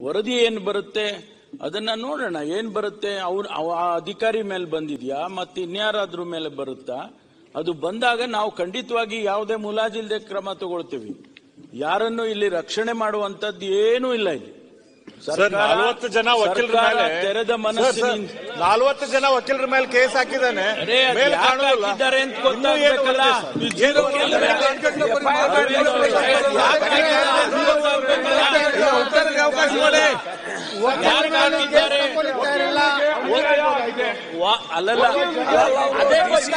ವರದಿ ಏನ್ ಬರುತ್ತೆ ಅದನ್ನ ನೋಡೋಣ ಏನ್ ಬರುತ್ತೆ ಅವ್ರು ಅವ- ಆ ಅಧಿಕಾರಿ ಮೇಲೆ ಬಂದಿದ್ಯಾ ಮತ್ತೆ ಇನ್ಯಾರಾದ್ರೂ ಮೇಲೆ ಬರುತ್ತಾ ಅದು ಬಂದಾಗ ನಾವು ಖಂಡಿತವಾಗಿ ಯಾವುದೇ ಮುಲಾಜಿಲ್ದೆ ಕ್ರಮ ತಗೊಳ್ತೀವಿ ಯಾರನ್ನು ಇಲ್ಲಿ ರಕ್ಷಣೆ ಮಾಡುವಂತದ್ದು ಏನೂ ಇಲ್ಲ ಇಲ್ಲಿ ಸರ್ ಸರ್ಕಾರ- ನಲವತ್ತು ಜನ ವಕೀಲರ ಸರ್ಕಾರ ಮೇಲೆ ತೆರೆದ ಸರ್, ಮನಸ್ಸಿನಿಂದ ಸರ್, ನಲವತ್ತು ಜನ ವಕೀಲರ ಮೇಲೆ ಕೇಸ್ ಹಾಕಿದ್ದಾನೆ ಅರೇ, ಅದ್ ಮೇಲೆ ಯಾಕೆ ಕಾಣುವುದಿಲ್ಲ ಹಾಕಿದ್ದಾರೆ ಅಂತ ಇನ್ನೂ ಏನು ಗೊತ್ತಾಗ್ಬೇಕಲ್ಲ? ವರದಿ ಸರ್? ಏನು ವಕೀಲರ ಮೇಲೆ? ಇಲ್ಲ, ಉತ್ತರಕ್ಕೆ ಅವಕಾಶ ಮಾಡಿ ಯಾರಿಗೆ ಹಾಕಿದ್ದಾರೆ ವಾ- ಅಲ್ಲಲ್ಲ ಅದೇ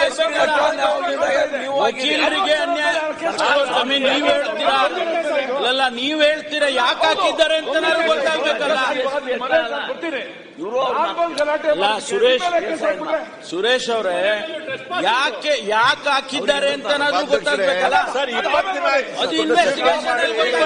ವಕೀಲರಿಗೆ ಅನ್ಯಾಯ ಸ್ವಾಮಿ ನೀವ್ ಹೇಳ್ತೀರಾ ಅಲ್ಲಲ್ಲ ನೀವ್ ಹೇಳ್ತೀರಾ ಯಾಕೆ ಹಾಕಿದ್ದಾರೆ ಅಂತ ನನಗೆ ಗೊತ್ತಾಗ್ಬೇಕಲ್ಲ ಅಲ್ಲ ಸುರೇಶ್ ಸುರೇಶ್ ಅವರೇ ಯಾಕೆ ಯಾಕೆ ಹಾಕಿದ್ದಾರೆ ಅಂತ ನನಗೆ ಗೊತ್ತಾಗ್ಬೇಕಲ್ಲ ಸರ್ ಇಪ್ಪತ್ತು ದಿನ ಆಯ್ತು. ಅದು ಇನ್ವೆಸ್ಟಿಗೇಷನ್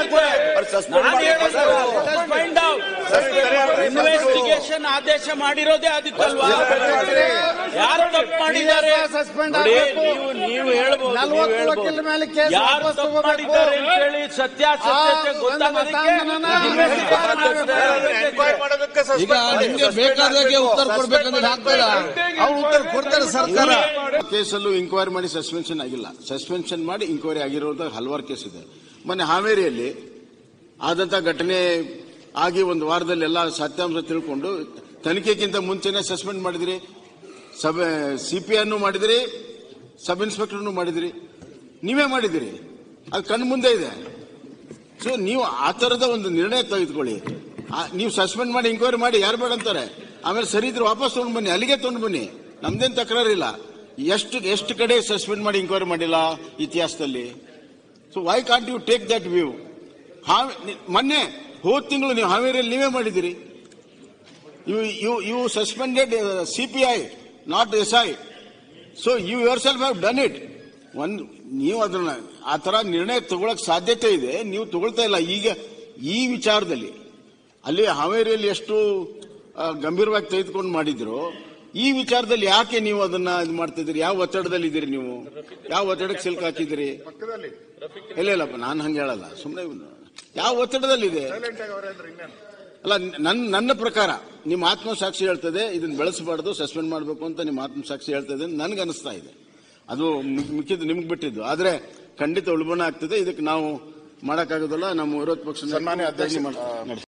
ಇನ್ವೆಸ್ಟಿಗೇಷನ್ ಆದೇಶ ಮಾಡಿರೋದೇ ಅದಕ್ಕಲ್ವಾ ಯಾರು ತಪ್ಪು ಮಾಡಿದ್ದಾರೆ ನೋಡಿ, ನೀವು ನೀವು ಹೇಳ್ಬೋದು ನೀವು ನಲ್ವತ್ತು ಹೇಳ್ಬೋದು. ವಕೀಲರ ಮೇಲೆ ಕೇಸ್ ಯಾರು ವಾಪಸ್ ತಪ್ಪು ತಗೋಬೇಕು. ಮಾಡಿದ್ದಾರೆ ಅಂತ ಹೇಳಿ ಸತ್ಯಾಸತ್ಯತೆ ಆ, ಗೊತ್ತಾಗೋದಕ್ಕೆ ಒಂದು ಮತಾಂಧನ investigation ಆಗುತ್ತೆ. Enquiry ಮಾಡೋದಕ್ಕೆ suspend ಈಗ ಮಾಡಿ. ನಿಮ್ಗೆ Suspend ಬೇಕಾದಾಗೆ ಮಾಡ್ಬೇಕು. ಉತ್ತರ Suspend ಕೊಡ್ಬೇಕಂದ್ರೆ ಹಾಕ್ಬೇಡ ಮಾಡ್ಬೇಕು. ಅವ್ರು ಉತ್ತರ ಕೊಡ್ತಾರೆ ಸರ್ಕಾರ ಕೇಸಲ್ಲೂ ಇಂಕ್ವೈರಿ ಮಾಡಿ ಸಸ್ಪೆನ್ಷನ್ ಆಗಿಲ್ಲ ಸಸ್ಪೆನ್ಷನ್ ಮಾಡಿ ಇಂಕ್ವೈರಿ ಆಗಿರೋದು ಹಲವಾರು ಕೇಸ್ ಇದೆ ಮೊನ್ನೆ ಹಾವೇರಿಯಲ್ಲಿ ಆದಂತ ಘಟನೆ ಆಗಿ ಒಂದು ವಾರದಲ್ಲಿ ಎಲ್ಲ ಸತ್ಯಾಂಶ ತಿಳ್ಕೊಂಡು ತನಿಖೆಗಿಂತ ಮುಂಚೆನೆ ಸಸ್ಪೆಂಡ್ ಮಾಡಿದ್ರಿ ಸಬ್ ಸಿಪಿಐನು ಮಾಡಿದ್ರಿ ಸಬ್ ಇನ್ಸ್ಪೆಕ್ಟರ್ನು ಮಾಡಿದ್ರಿ ನೀವೇ ಮಾಡಿದಿರಿ ಅದು ಕಣ್ಣು ಮುಂದೆ ಇದೆ ಸೊ ನೀವು ಆ ತರದ ಒಂದು ನಿರ್ಣಯ ತೆಗೆದುಕೊಳ್ಳಿ ಆ, ನೀವು ಸಸ್ಪೆಂಡ್ ಮಾಡಿ ಎಂಕ್ವೈರಿ ಮಾಡಿ ಯಾರು ಬೇಡ ಅಂತಾರೆ ಆಮೇಲೆ ಸರಿ ಇದ್ರೆ ವಾಪಸ್ ತಗೊಂಡು ಬನ್ನಿ ಅಲ್ಲಿಗೆ ತಗೊಂಡು ಬನ್ನಿ ನಮ್ದೇನ್ ತಕರಾರಿಲ್ಲ ಎಷ್ಟು ಎಷ್ಟು ಕಡೆ ಸಸ್ಪೆಂಡ್ ಮಾಡಿ ಎಂಕ್ವೈರಿ ಮಾಡಿಲ್ಲ ಇತಿಹಾಸದಲ್ಲಿ so why can't you take that view ಮೊನ್ನೆ ಹೋದ ತಿಂಗಳು ನೀವು ಹಾವೇರಿಯಲ್ಲಿ ನೀವೇ ಮಾಡಿದಿರಿ you you you suspended CPI not S I so you yourself have done it ಒಂದು ನೀವು ಅದನ್ನ ಆ ತರ ನಿರ್ಣಯ ತಗೊಳಕ್ ಸಾಧ್ಯತೆ ಇದೆ ನೀವು ತಗೊಳ್ತಾ ಇಲ್ಲ ಈಗ ಈ ವಿಚಾರದಲ್ಲಿ ಅಲ್ಲಿ ಹಾವೇರಿಯಲ್ಲಿ ಎಷ್ಟು ಆ, ಗಂಭೀರವಾಗಿ ತೆಗೆದುಕೊಂಡು ಮಾಡಿದ್ರು ಈ ವಿಚಾರದಲ್ಲಿ ಯಾಕೆ ನೀವು ಅದನ್ನ ಇದು ಮಾಡ್ತಿದ್ದೀರಿ ಯಾವ ಒತ್ತಡದಲ್ಲಿ ಇದ್ದೀರಿ ನೀವು ಯಾವ ಒತ್ತಡಕ್ಕೆ ಸಿಲ್ಕ್ ಹಾಕಿದ್ದೀರಿ ಇಲ್ಲ ಇಲ್ಲಪ್ಪ ನಾನು ಹಂಗೆ ಹೇಳಲ್ಲ ಸುಮ್ಮನೆ ಯಾವ ಒತ್ತಡದಲ್ಲಿದೆ ಅಲ್ಲ ನನ್ನ ನನ್ನ ಪ್ರಕಾರ ನಿಮ್ಮ ಆತ್ಮಸಾಕ್ಷಿ ಹೇಳ್ತದೆ ಇದನ್ನ ಬೆಳೆಸಬಾರ್ದು ಸಸ್ಪೆಂಡ್ ಮಾಡಬೇಕು ಅಂತ ನಿಮ್ಮ ಆತ್ಮಸಾಕ್ಷಿ ಹೇಳ್ತದೆ ನನ್ಗೆ ಅನಿಸ್ತಾ ಇದೆ ಅದು ಮಿ- ಮಿಕ್ಕಿದ್ದು ನಿಮ್ಗೆ ಬಿಟ್ಟಿದ್ದು ಆದ್ರೆ ಖಂಡಿತ ಉಳ್ಬಣ ಆಗ್ತದೆ ಇದಕ್ಕೆ ನಾವು ಮಾಡಕ್ಕಾಗೋದಿಲ್ಲ ನಮ್ಮ ವಿರೋಧ ಪಕ್ಷ ಸನ್ಮಾನ್ಯ ಅಧ್ಯಕ್ಷ, ನಡೆಸಿ